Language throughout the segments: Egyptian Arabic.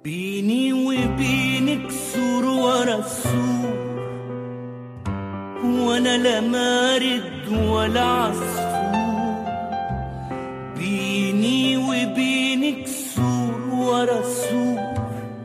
بيني وبينك سور ورا السور وانا لا مارد ولا عصفور بيني وبينك سور ورا السور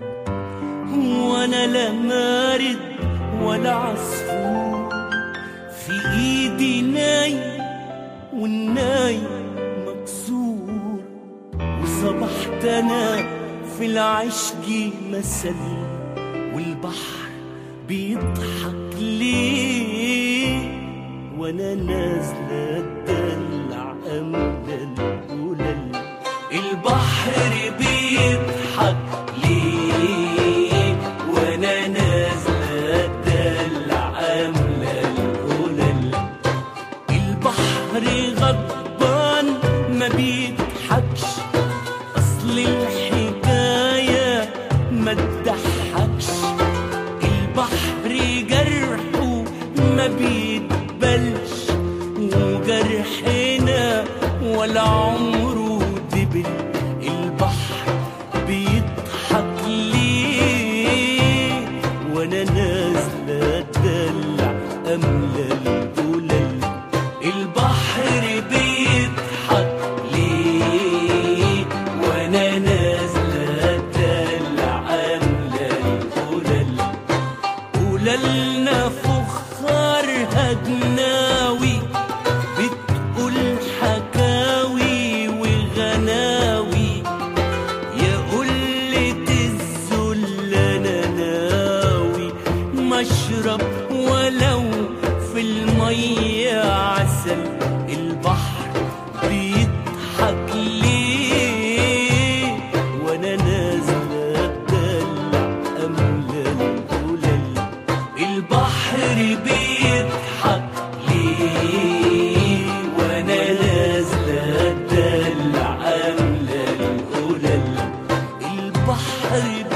وانا لا مارد ولا عصفور في ايدي ناي والناي مكسور وصبحت انا في العشق مثل والبحر بيضحك ليه وانا نازله اتدلع امل القلل البحر بيضحك ليه وانا نازله اتدلع امل القلل البحر غضبان ما بيضحكش اصل الحكايه ما تضحكش البحر جرحه ما بيتبلش وجرحنا ولا عمره دبل البحر بيضحك ليه وانا نازله اتدلع املى القلل البحر بيضحك ليه وانا نازله اتدلع املى القلل قللنا فخار هجناوي بتقول حكاوي وغناوي يا قلة الذل انا ناوي مشرب ولو في المية عسل البحر بيضحك ليه وانا نازلة اتدلع املى القلل البحر بيضحك ليه وانا نازلة اتدلع املى القلل البحر